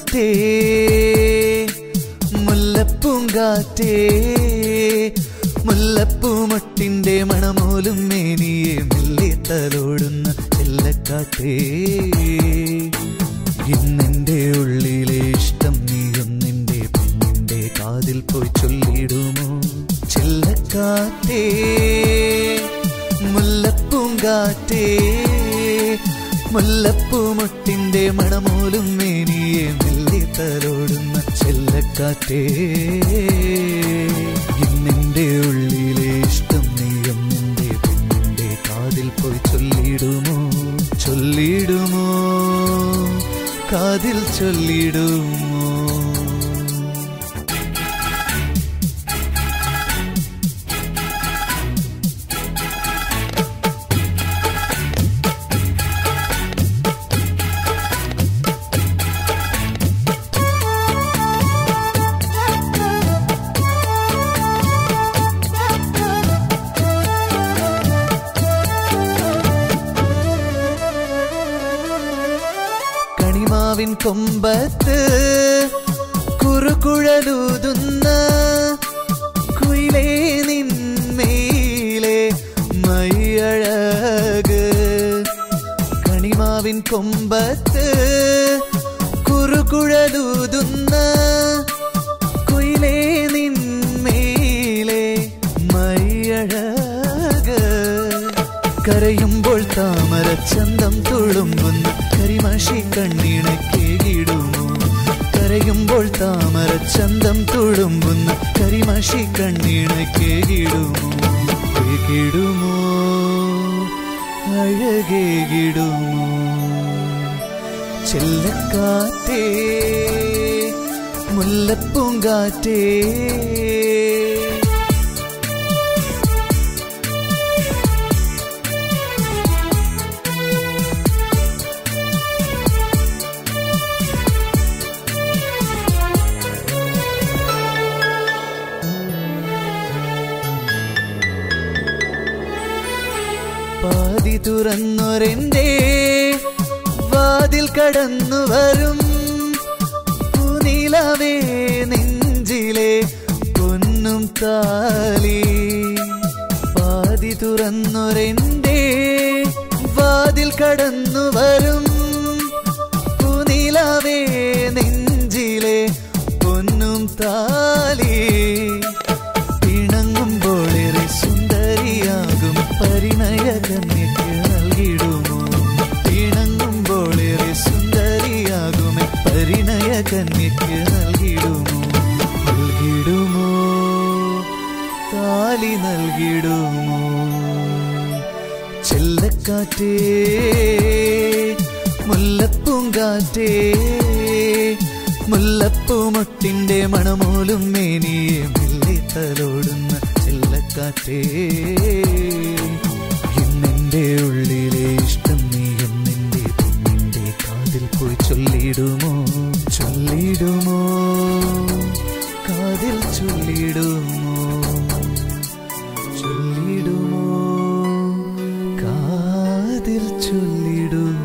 മുല്ലപ്പൂങ്കാറ്റേ മുല്ലപ്പൂങ്കാറ്റേ മുല്ലപ്പൂമൊട്ടിന്റെ മണമോലും മേനിയെ മെല്ലെ തലോടുന്ന ചെല്ലക്കാറ്റേ ഇന്നെന്റെ ഉള്ളിലെ ഇഷ്ടം നീയൊന്നെന്റെ പെണ്ണിന്റെ കാതിൽ പോയി ചൊല്ലിടുമോ ചെല്ലക്കാറ്റേ മുല്ലപ്പൂങ്കാറ്റേ മുല്ലപ്പൂമൊട്ടിന്റെ മണമോലും മേനിയെ മെല്ലെ തലോടുന്ന ചെല്ലക്കാറ്റേ ഇന്നെന്റെ ഉള്ളിലെ ഇഷ്ടം നീയും നിന്റെ പെണ്ണിന്റെ കാതിൽ പോയി ചൊല്ലിടുമോ ചൊല്ലിടുമോ കാതിൽ ചൊല്ലിടുമോ കണിമാവിൻ കൊമ്പത്ത് കുറുകുഴലൂതുന്ന കുയിലേ നിന്മേലെ മൈയഴക് കണിമാവിൻ കൊമ്പത്ത് കുറുകുഴലൂതുന്ന കുയിലേ നിന്മേലെ മൈയഴക് കരയുമ്പോൾ താമര ചന്തം തുളുമ്പുന്ന കരിമഷി കണ്ണീണക്കേകിടുമോ കരയുമ്പോൾ താമര ചന്തം തുളുമ്പുന്ന കരിമഷി കണ്ണീണക്കേകിടുമോ കേകിടുമോ അഴകേകിടുമോ ചെല്ലക്കാറ്റേ മുല്ലപ്പൂങ്കാറ്റേ പാതി തുറന്നൊരെന്റെ വാതിൽ കടന്നു വരും പൂനിലവേ നെഞ്ചിലെ പൊന്നും താലി പാതി തുറന്നൊരെന്റെ വാതിൽ കടന്നു വരും പൂനിലവേ നെഞ്ചിലെ പൊന്നും താലി പിണങ്ങുമ്പോളേറെ സുന്ദരിയാകും പരിണയ കന്യക്ക് നൽകിടുമോ പിണങ്ങുമ്പോളേറെ സുന്ദരിയാകും പരിണയ കന്യക്ക് നൽകിടുമോ നൽകിടുമോ താലി നൽകിടുമോ ചെല്ലക്കാറ്റേ മുല്ലപ്പൂങ്കാറ്റേ മുല്ലപ്പൂമൊട്ടിന്റെ മണമോലും മേനിയെ മെല്ലെ തലോടുന്ന ചെല്ലക്കാറ്റേ ഇന്നെന്റെ ഉള്ളിലെ ഇഷ്ടം നീയും നിന്റെ പെണ്ണിന്റെ കാതിൽ പോയി ചൊല്ലിടുമോ ചൊല്ലിടുമോ കാതിൽ ചൊല്ലിടുമോ ചൊല്ലിടുമോ കാതിൽ ചൊല്ലിടുമോ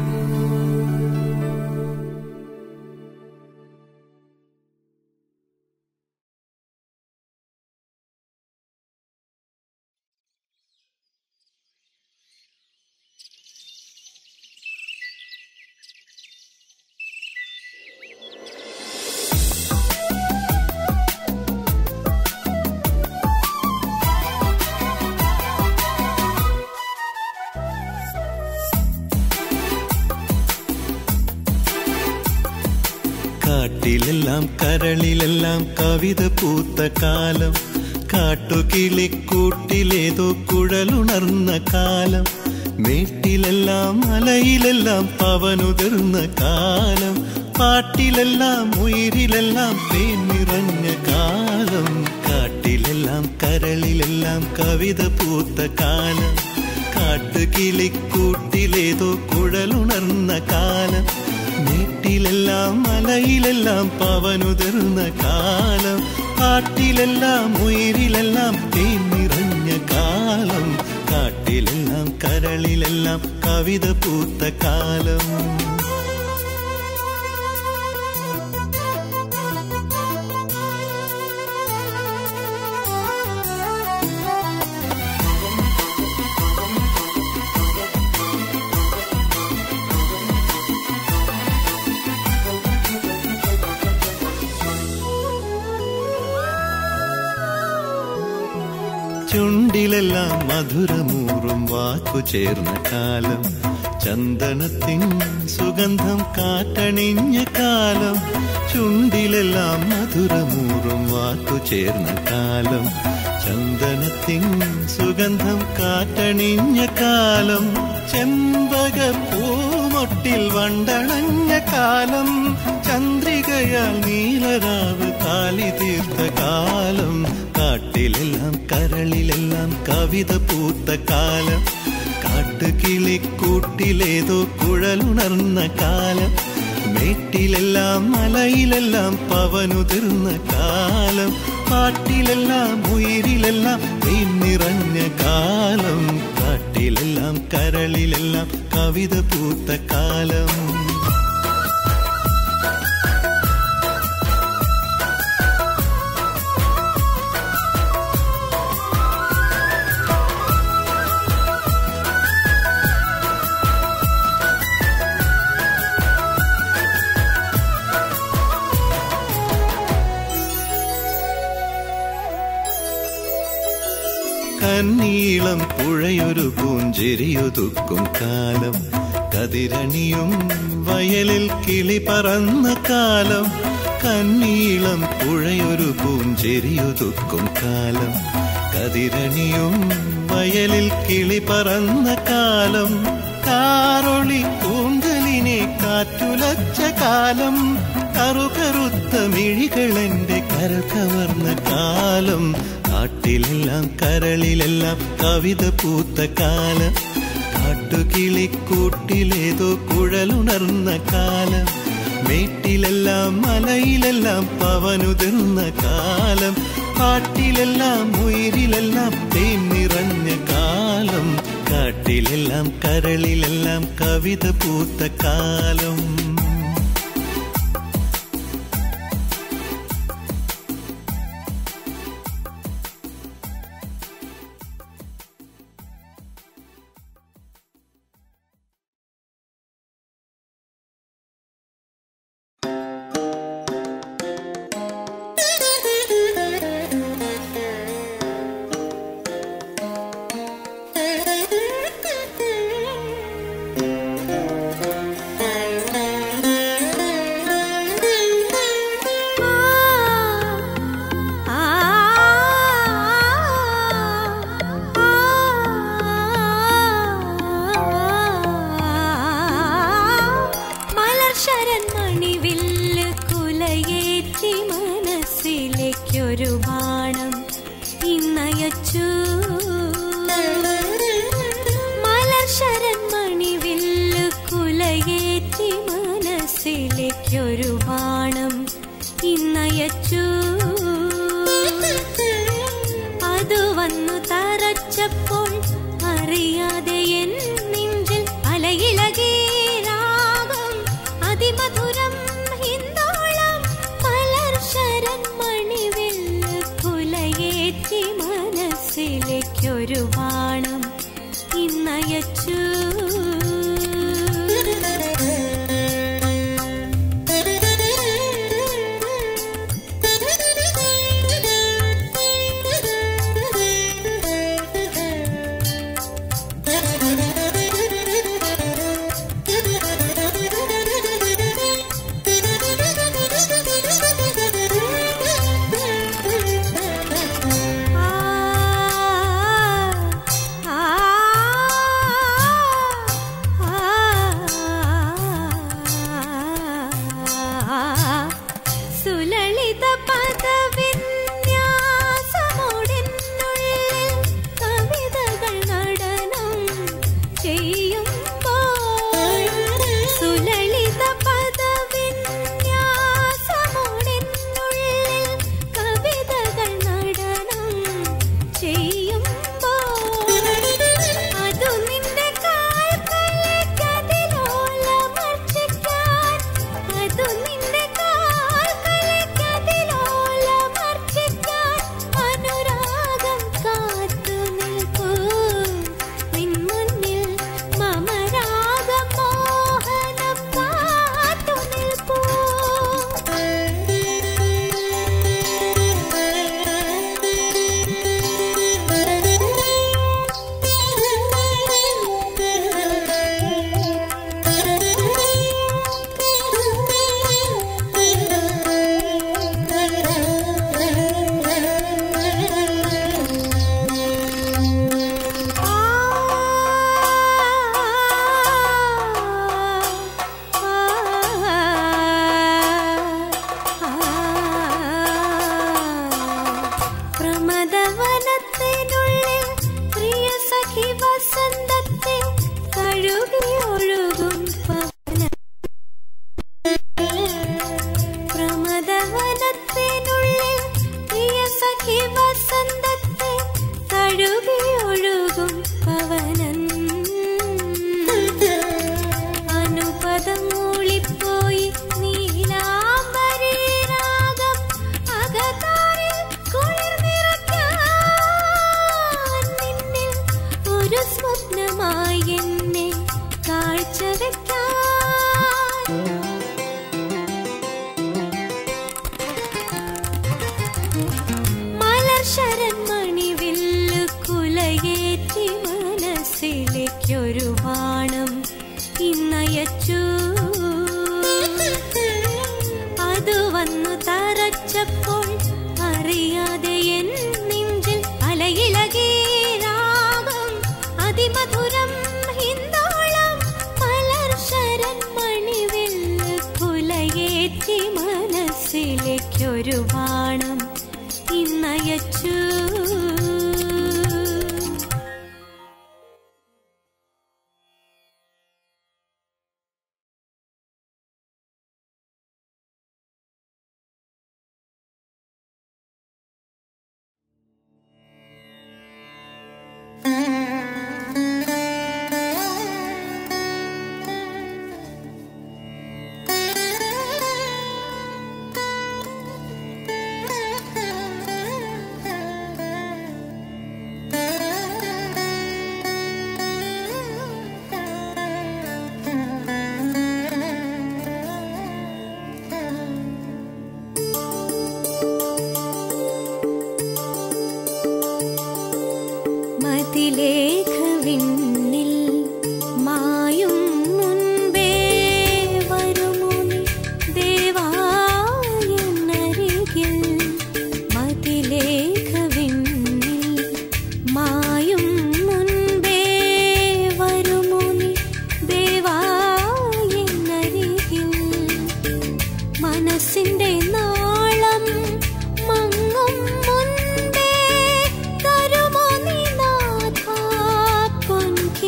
കാട്ടിലെല്ലാം കരളിലെല്ലാം കവിത പൂത്ത കാലം കാട്ടുകിളിക്കൂട്ടിലേതോ കുഴലുണർന്ന കാലം മേട്ടിലെല്ലാം മലയിലെല്ലാം പവനുതിർന്ന കാലം പാട്ടിലെല്ലാം ഉയിരിലെല്ലാം തേൻ നിറഞ്ഞ കാലം കാട്ടിലെല്ലാം കരളിലെല്ലാം കവിത പൂത്ത കാലം കാട്ടുകിളിക്കൂട്ടിലേതോ കുഴലുണർന്ന കാലം നീട്ടിലെല്ലാം മലയിലെല്ലാം പവനുതിർന്ന കാലം കാട്ടിലെല്ലാം ഉയിരിലെല്ലാം തേൻ നിറഞ്ഞ കാലം കാട്ടിലെല്ലാം കരളിലെല്ലാം കവിത പൂത്ത കാലം ചുണ്ടിലെല്ലാം മധുരമൂറും വാക്കു ചേർന്ന കാലം ചന്ദനത്തിൻ സുഗന്ധം കാറ്റണിഞ്ഞ കാലം ചുണ്ടിലെല്ലാം മധുരമൂറും വാക്കു ചേർന്ന കാലം ചന്ദനത്തിൻ സുഗന്ധം കാറ്റണിഞ്ഞ കാലം ചെമ്പക പൂമൊട്ടിൽ വണ്ടണഞ്ഞ കാലം ചന്ദ്രികയാൽ നീലരാവ് കാലി തീർത്ത കാലം കാട്ടിലെല്ലാം കരളിലെല്ലാം കവിത പൂത്ത കാലം കാട്ടുകിളിക്കൂട്ടിലേതോ കുഴലുണർന്ന കാലം മേട്ടിലെല്ലാം മലയിലെല്ലാം പവനുതിർന്ന കാലം പാട്ടിലെല്ലാം ഉയിരിലെല്ലാം നീ നിറഞ്ഞ കാലം കാട്ടിലെല്ലാം കരളിലെല്ലാം കവിത പൂത്ത കാലം കന്നീളം പുഴയൊരു പൂഞ്ചെരിയൊതുക്കും കാലം കതിരണിയും വയലിൽ കിളി പറന്ന കാലം കന്നീളം പുഴയൊരു പൂഞ്ചെരിയൊതുക്കും കാലം കതിരണിയും വയലിൽ കിളി പറന്ന കാലം കാറൊളി കൂന്തലിനെ കാറ്റുലച്ച കാലം കറുകറുത്ത മിഴികളെന്റെ കരൾ കവർന്ന കാലം കാട്ടിലെല്ലാം കരളിലെല്ലാം കവിത പൂത്ത കാലം കാട്ടുകിളിക്കൂട്ടിലേതോ കുഴലുണർന്ന കാലം മേട്ടിലെല്ലാം മലയിലെല്ലാം പവനുതിർന്ന കാലം കാട്ടിലെല്ലാം ഉയിരിലെല്ലാം തേൻ നിറഞ്ഞ കാലം കാട്ടിലെല്ലാം കരളിലെല്ലാം കവിത പൂത്ത കാലം മലർശരൻ മണിവില്ല് കുലയേറ്റി മനസ്സിലേക്കൊരു ബാണം ഇന്നയച്ചു മലർശരൻ മണിവില്ല് കുലയേറ്റി മനസ്സിലേക്കൊരു ബാണം ഇന്നയച്ചു അത് വന്നു തറച്ചപ്പോൾ അറിയാതെ എൻ നെഞ്ചിൽ അലയിലകേ രാഗം അതിമധുരം ഹിന്ദോളം മലർശരൻ മണിവില്ല് കുലയേറ്റി മനസ്സിലേക്കൊരു ബാണം ഇന്നയച്ചു ആ ആ മനസ്സിലേക്കൊരു ബാണം ഇന്നയച്ചു അത് വന്നു തറച്ചപ്പോൾ അറിയാതെ എൻ നെഞ്ചിൽ അലയിളകി രാഗം അതിമധുരം ഹിന്ദോളം പലർശരൻ മണിവില്ല് കുലയേറ്റി മനസ്സിലേക്കൊരു ബാണം ഇന്നയച്ചു മതിലേഖവിണ്ണിൽ മായും മുൻപേ വരുമോ നീ ദേവായെന്നരികിൽ മതിലേഖവിണ്ണിൽ മായും മുൻപേ വരുമോ നീ ദേവായെന്നരികിൽ മനസ്സിന്റെ നാളം മങ്ങും മുൻപേ തരുമോ നീ നാഥാ പൊൻകിനാക്കൾ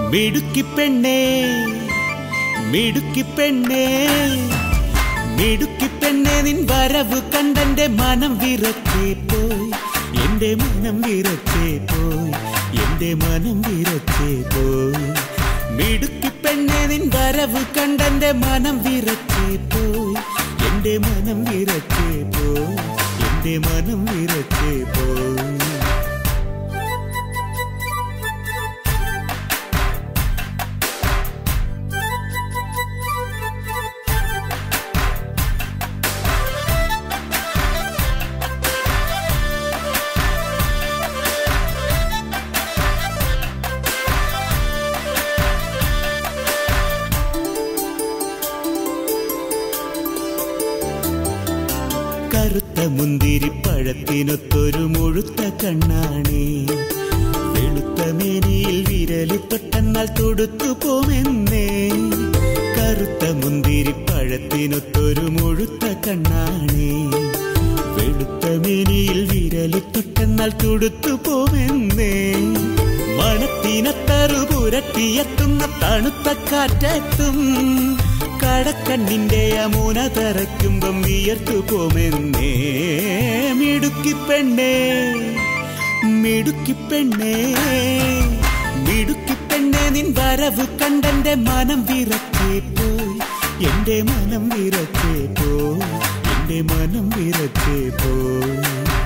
മിടുക്കി പെണ്ണേ മിടുക്കി പെണ്ണേ മിടുക്കി പെണ്ണേ നിൻ വരവ് കണ്ടെന്റെ മനം വിറച്ചേ പോയി എന്റെ മനം വിറച്ചേ പോയി എന്റെ മനം വിറച്ചേ പോയി മിടുക്കി പെണ്ണേ നിൻ വരവ് കണ്ടെന്റെ മനം വിറച്ചേ പോയി എന്റെ മനം വിറച്ചേ പോയി എന്റെ മനം വിറച്ചേ പോയി കറുത്ത മുന്തിരി പഴത്തിനൊത്തൊരു മുഴുത്ത കണ്ണാണേ വെളുത്ത മേനിയിൽ വിരലി തൊട്ടെന്നാൽ തൊടുത്തു പോമെന്നേ കറുത്ത മുന്തിരി പഴത്തിനൊത്തൊരു മുഴുത്ത കണ്ണാണേ വെളുത്ത മേനിയിൽ വിരലി തൊട്ടെന്നാൽ തൊടുത്തു പോമെന്നേ മണത്തിനത്തറു പുരട്ടിയെത്തുന്ന തണുത്ത കാറ്റത്തും കടക്കണ്ണിന്റെ അമൂന തറയ്ക്കുമ്പം വിയർത്തു പോമെന്നേ മിടുക്കി പെണ്ണേ മിടുക്കി പെണ്ണേ മിടുക്കി പെണ്ണേ നിൻ വരവ് കണ്ടെന്റെ മനം വിറച്ചേ പോയി എന്റെ മനം വിറച്ചേ പോയി എന്റെ മനം വിറച്ചേ പോയി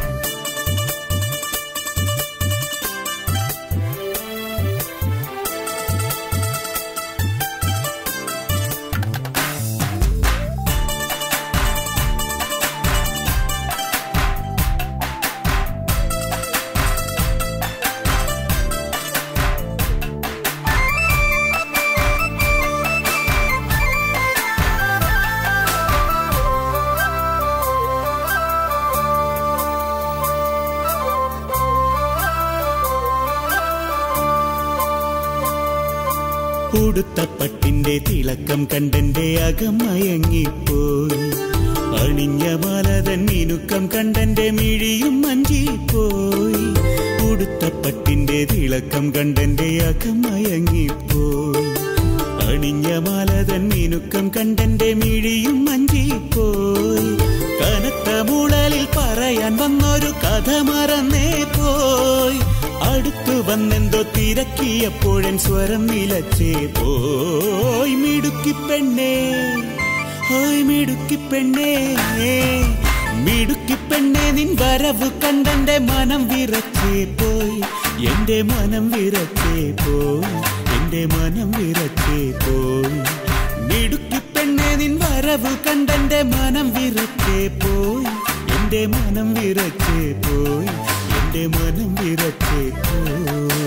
ഉടുത്ത പട്ടിന്റെ തിളക്കം കണ്ടെന്റെ അകമയങ്ങിപ്പോയി അണിഞ്ഞ മാലതൻ മിനുക്കം കണ്ടെന്റെ മിഴിയും മഞ്ചിപ്പോയി ഉടുത്ത പട്ടിന്റെ തിളക്കം കണ്ടെന്റെ അകമയങ്ങിപ്പോയി അണിഞ്ഞ മാലതൻ മിനുക്കം കണ്ടെന്റെ മിഴിയും മഞ്ചിപ്പോയി കനത്ത മുളലിൽ പറയാൻ വന്നൊരു കഥ മറന്നേ പോയി അടുത്തു വന്നെന്തോ തിരക്കിയപ്പോഴൻ സ്വരം നിലച്ചേ പോയി മിടുക്കി പെണ്ണേ ഓയ് മിടുക്കി പെണ്ണേ മിടുക്കി പെണ്ണേ നിൻ വരവ് കണ്ടെന്റെ മനം വിറച്ചേ പോയി എന്റെ മനം വിറച്ചേ പോയി എന്റെ മനം വിറച്ചേ പോയി മിടുക്കി പെണ്ണേ നിൻ വരവ് കണ്ടെന്റെ മനം വിറച്ചേ പോയി എന്റെ മനം വിറച്ചേ പോയി എന്റെ മനം വിറച്ചേ പോയി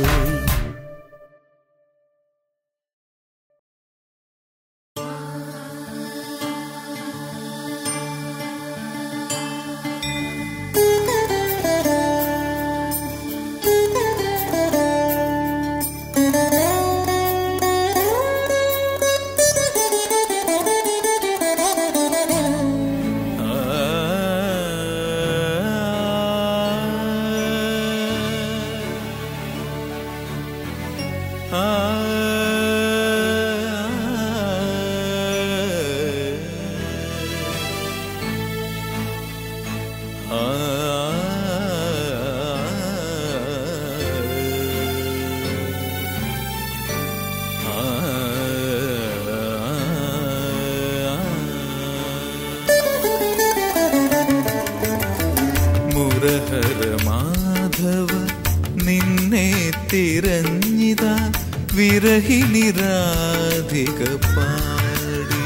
മുരഹര മാധവ നിന്നെ തിരഞ്ഞിത വിരഹിണി രാധിക പാടി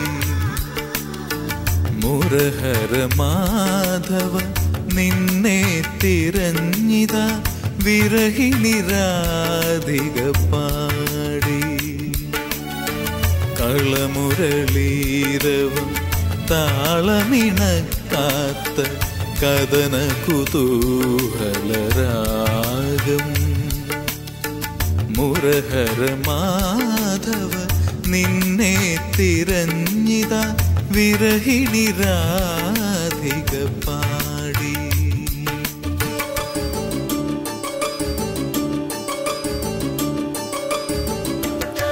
മുരഹര മാധവ നിന്നെ തിരഞ്ഞിത വിരഹിണി രാധിക പാടി കളമുരളീരവം താളമിണക്കാത്ത കഥന കുതൂഹലരാഗം മുരഹര മാധവ നിന്നെ തിരഞ്ഞിത വിരഹിണി രാധിക പാടി ആ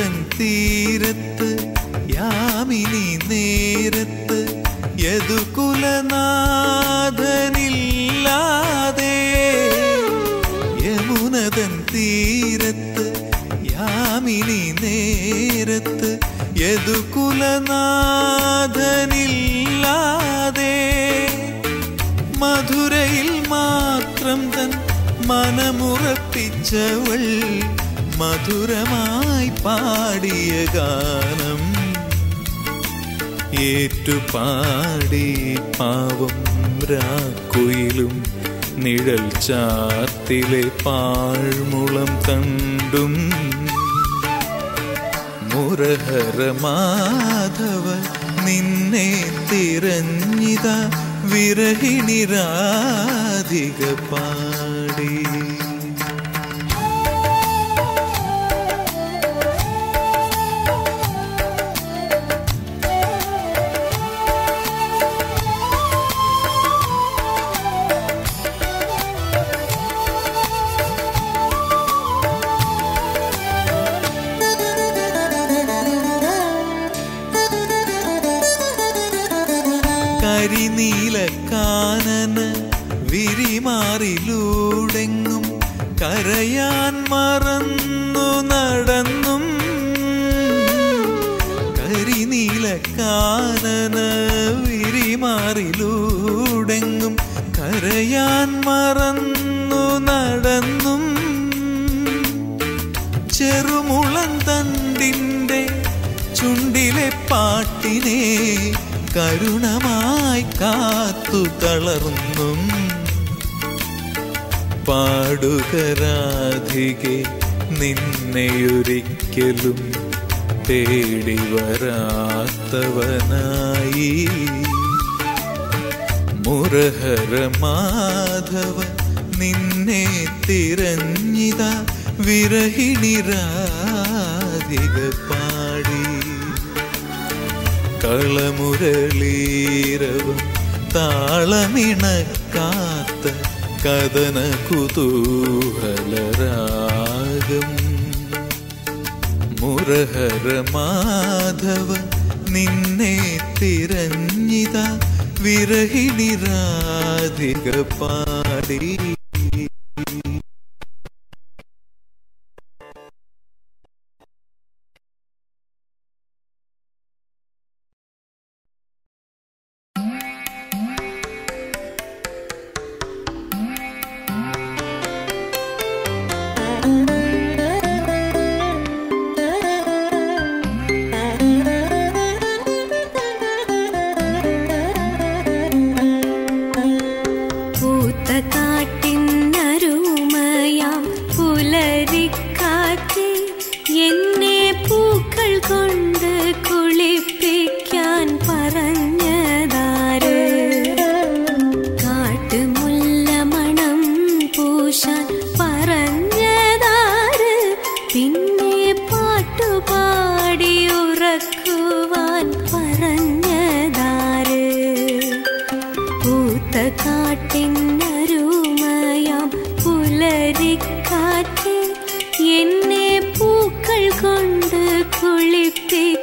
യമുനതൻ തീരത്ത് യാമിനി നേരത്ത് യദുകുലനാഥനില്ലാതെ യമുനതൻ തീരത്ത് യാമിനി നേരത്ത് യദുകുലനാഥനില്ലാതെ മധുരയിൽ മാത്രം തൻ മനമുറപ്പിച്ചവൾ മധുരമായി പാടിയ ഗാനം ഏറ്റുപാടി പാവം രാക്കുയിലും നിഴൽ ചാത്തിലെ പാഴ്മുളം കണ്ടും മുരഹര മാധവ നിന്നെ തിരഞ്ഞിത വിരഹിണി രാധിക പാടി കരിനീല കാനന വിരിമാറിലൂടെങ്ങും കരയാൻ മറന്നു നടന്നും കരിനീല കാനന വിരിമാറിലൂടെങ്ങും കരയാൻ മറന്നു നടന്നും ചെറുമുളം തണ്ടിൻ്റെ ചുണ്ടിലെ പാട്ടിനെ കരുണമായി കാത്തു തളർന്നും പാടുകരാധികെ നിന്നെയൊരിക്കലും തേടി വരാത്തവനായി മുരഹര മാധവ നിന്നെ തിരഞ്ഞിത വിരഹിണി രാധിക പാടി കളമുരളീരവും താളമിണക്കാത്ത കഥന കുതൂഹലരാഗം മുരഹര മാധവ നിന്നെ തിരഞ്ഞിത വിരഹിണി രാധിക പാടി പൂത്ത കാട്ടിനരുമയാം പുലരിക്കാറ്റ് എന്നെ പൂക്കൾ കൊണ്ട് കുളിപ്പിക്കാൻ പറഞ്ഞതാര് കാട്ടുമുല്ല മണം പൂശാൻ പറഞ്ഞതാര് പിന്നെ പാട്ടുപാടി ഉറക്കുവാൻ പറഞ്ഞതാര് പൂത്ത കാട്ടിനരുമയാം പുലരിക്കാറ്റ് എന്നെ പൂക്കൾ കൊണ്ട് കുളിപ്പിക്കാൻ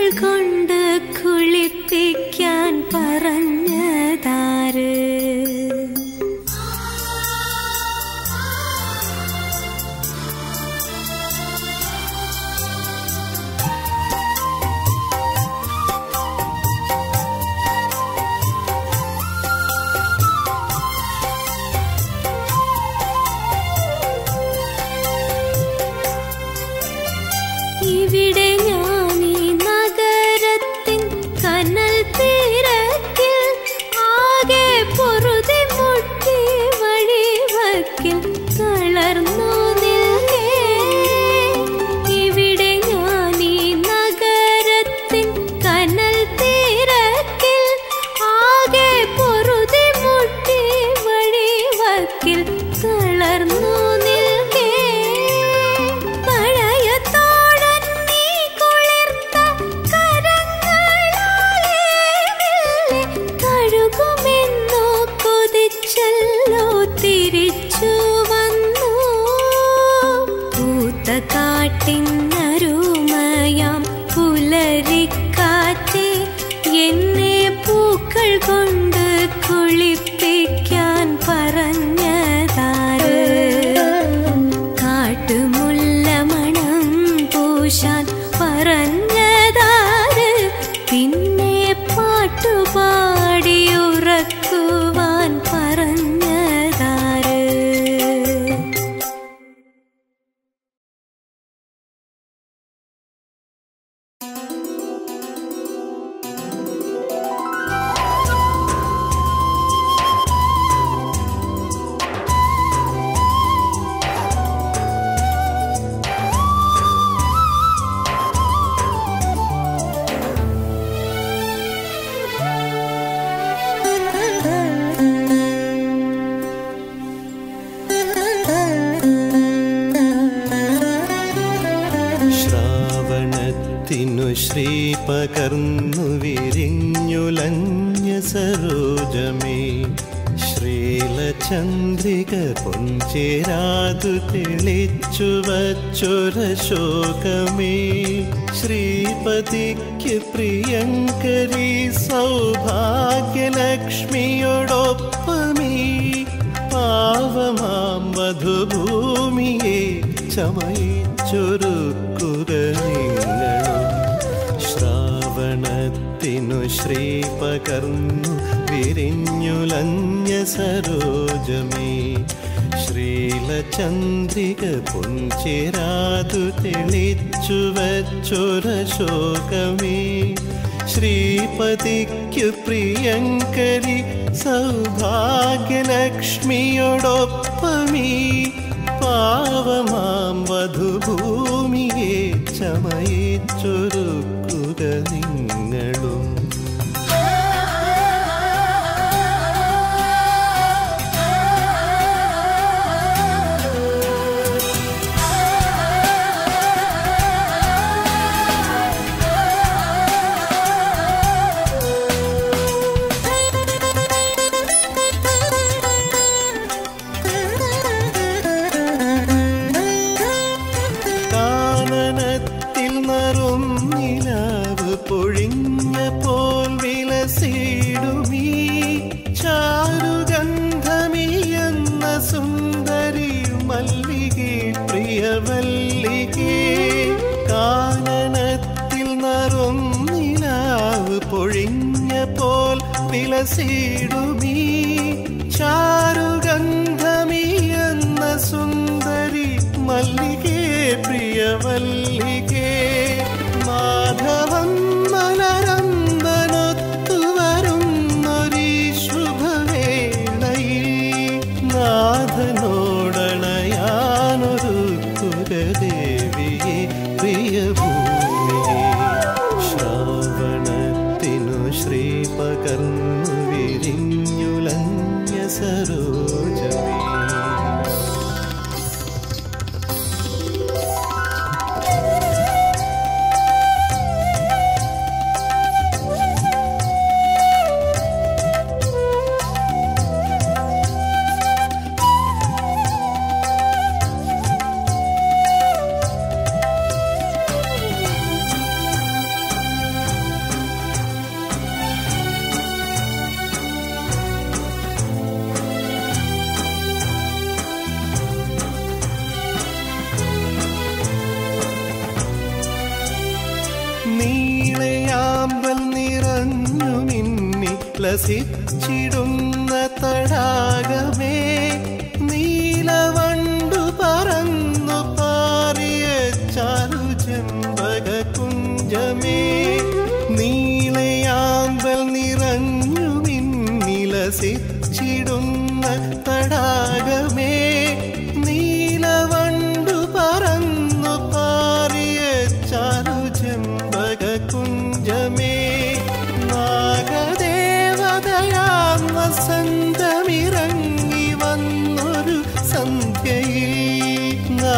കൊണ്ട് കുളിപ്പിക്കാൻ പറഞ്ഞതാര് ഇവിടെ ഞാൻ ഈ നഗരത്തിൻ കനൽ തീരത്തിൽ ആകെ പൊറുതി മുട്ടി വഴിവക്കിൽ തളർന്നു നിൽക്കേ ഇവിടെ ഞാൻ ഈ നഗരത്തിൻ കനൽ തീരത്തിൽ ആകെ പൊറുതി മുട്ടി വഴിവക്കിൽ തളർന്നു നിൽക്കേ പഴയ തോഴൻ നീ കുളിർത്ത കരങ്ങളാലേ മെല്ലെ കഴുകുമെന്നോ കൊതിച്ചല്ലോ തിരിച്ചു വന്നു പൂത്ത കാട്ടിനരുമയാം പുലരിക്കാറ്റ് എന്നെ പൂക്കൾ കൊണ്ട് കുളിപ്പിക്കാൻ പറഞ്ഞതാര് കാട്ടുമുല്ല മണം പൂശാൻ പറഞ്ഞതാര് പിന്നെ പാട്ടുപാടി ഉറക്കുവാൻ പറഞ്ഞതാര് ശ്രാവണത്തിനു ശ്രീ പകർന്നു വിരിഞ്ഞുലഞ്ഞ സരോജമേ ശ്രീലചന്ദ്രിക പൊഞ്ചേരാതു തെളിച്ചു വച്ചൊര ശോകമേ ശ്രീപതിക്ക് പ്രിയങ്കരി സൗഭാഗ്യലക്ഷ്മിയോടൊപ്പമേ പാവമാം വധുഭൂമിയെ ചമയിച്ചൊരുക്കുക നിങ്ങളും ശ്രാവണത്തിനു ശ്രീ പകർന്നു വിരിഞ്ഞുലഞ്ഞ സരോജമേ ശ്രീലചന്ദ്രിക പൊഞ്ചേരാതു തെളിച്ചു വച്ചൊര ശോകമേ ശ്രീപതിക്കു പ്രിയങ്കരി സൗഭാഗ്യലക്ഷ്മിയോടൊപ്പമീ പാവമാം വധുഭൂമിയെ ചമയിച്ചൊരുക്കുക നിങ്ങളും കാനനത്തിൽ നറും നിലാവ് പൊഴിഞ്ഞ പോൽ വിലസിടുമീ ചാരുഗന്ധമിയെന്ന സുന്ദരി മല്ലികെ പ്രിയമല്ലികേ കാനനത്തിൽ നറും നിലാവ് പൊഴിഞ്ഞ പോൽ വിലസിടുമീ ചാരുഗന്ധമിയെന്ന സുന്ദരി മല്ലികേ പ്രിയമല്ലികേ മാധവം മലരന്തനൊത്തു വരുന്നൊരീ ശുഭവേളയിൽ നാഥനോടണയാനൊരു കുരദേവിയെ പ്രിയഭൂമിയെ ശ്രാവണത്തിനു ശ്രീ പകർന്നു വിരിഞ്ഞുലഞ്ഞ സരോ നീളയാമ്പൽ നിറഞ്ഞു മിന്നി ലസിച്ചിടുന്ന തടാകമേ നീലവണ്ടു പറന്നു പാറിയ ചാരു ചെമ്പക കുഞ്ചമേ നീളയാമ്പൽ നിറഞ്ഞു മിന്നി ലസിച്ചിടുന്ന തടാകമേ നീലവണ്ടു പറന്നു പാറിയ ചാരു ചെമ്പക കുഞ്ചമേ നാഗദേവതയാം വസന്തമിറങ്ങി വന്നൊരു സന്ധ്യയിൽ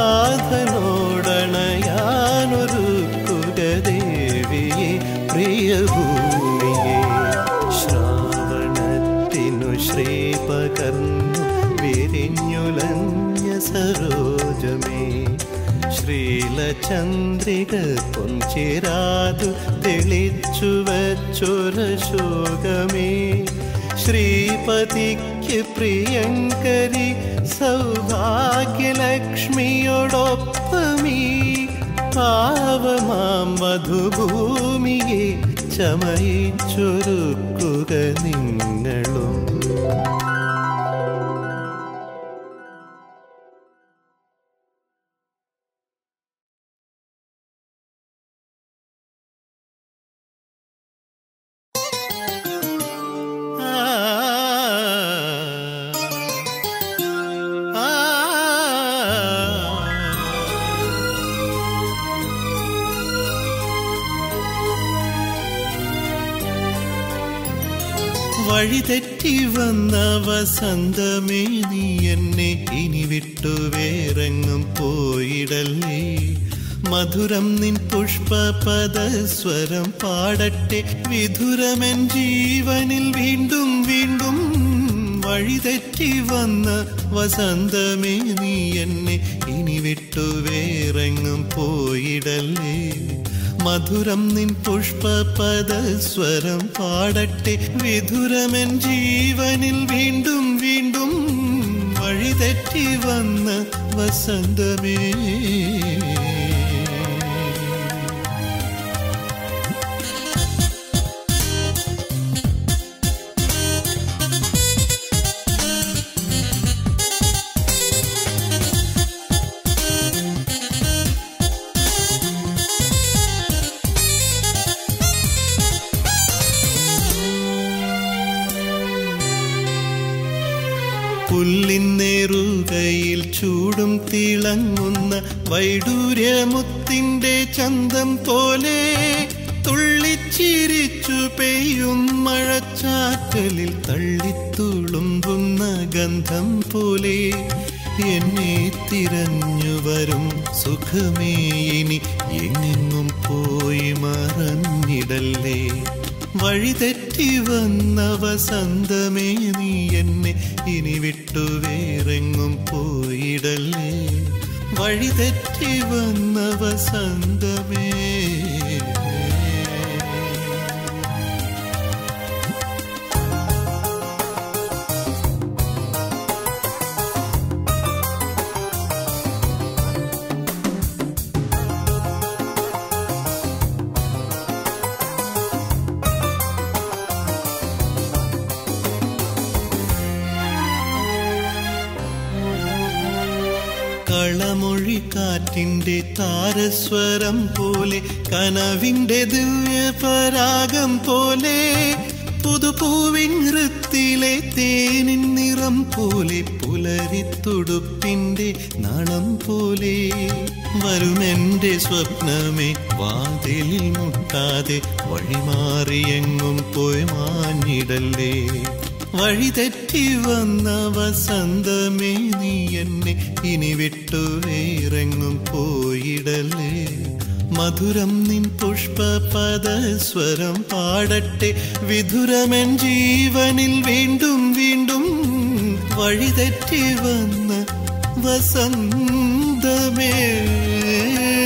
നാഥനോടണയാനൊരു കുലദേവിയെ പ്രിയഭൂമിയെ ശ്രാവണത്തിനു ശ്രീ പകർന്നു വിരിഞ്ഞുലഞ്ഞ സരോജമേ ശ്രീലചന്ദ്രിക പൊഞ്ചിരാതു തെളിച്ചു വച്ചൊര ശോകമേ ശ്രീപതിക്ക് പ്രിയങ്കരി സൗഭാഗ്യലക്ഷ്മിയോടൊപ്പമീ പാവമാം വധുഭൂമിയെ ചമയിച്ചൊരുക്കുക നിങ്ങളും വഴിതെറ്റി വന്ന വസന്തമേ നീ എന്നെ ഇനി വിട്ടു വേറെങ്ങും പോയിടല്ലേ മധുരം നിൻ പുഷ്പ പദസ്വരം പാടട്ടെ വിധുരമൻ ജീവനിൽ വീണ്ടും വീണ്ടും വഴിതെറ്റി വന്ന വസന്തമേ നീ എന്നെ ഇനി വിട്ടു വേറെങ്ങും പോയിടല്ലേ മധുരം നിൻ പുഷ്പ പദസ്വരം പാടട്ടെ വിധുരമൻ ജീവനിൽ വീണ്ടും വീണ്ടും വഴിതെറ്റി വന്ന വസന്തമേ പുല്ലിന്നേറുകയിൽ ചൂടും തിളങ്ങുന്ന വൈഡൂര്യമുത്തിന്റെ ചന്തം പോലെ തുള്ളിച്ചിരിച്ചു പെയ്യും മഴച്ചാറ്റലിൽ തള്ളിത്തുളുമ്പുന്ന ഗന്ധം പോലെ എന്നെ തിരഞ്ഞു വരും സുഖമേ ഇനി എങ്ങെങ്ങും പോയി മറഞ്ഞിടല്ലേ വഴിതെറ്റി വന്ന വസന്തമേ നീ എന്നെ ഇനി വിട്ടു വേറെങ്ങും പോയിടല്ലേ വഴിതെറ്റി വന്ന വസന്തമേ കളമൊഴി കാറ്റിന്റെ താരസ്വരം പോലെ കനവിന്റെ ദിവ്യപരാഗം പോലെ പുതുപൂവിൻ ഹൃത്തിലെ തേനിൻ നിറം പോലെ പുലരിത്തുടുപ്പിന്റെ നളം പോലെ വരുമെന്റെ സ്വപ്നമേ വാതിലിൽ മുട്ടാതെ വഴിമാറിയെങ്ങും പോയി മാഞ്ഞിടല്ലേ വഴിതെറ്റി വന്ന വസന്തമേ നീ എന്നെ ഇനി വിട്ടു വേറെങ്ങും പോയിടല്ലേ മധുരം നിൻ പുഷ്പ പദസ്വരം പാടട്ടെ വിധുരമൻ ജീവനിൽ വീണ്ടും വീണ്ടും വഴിതെറ്റി വന്ന വസന്തമേ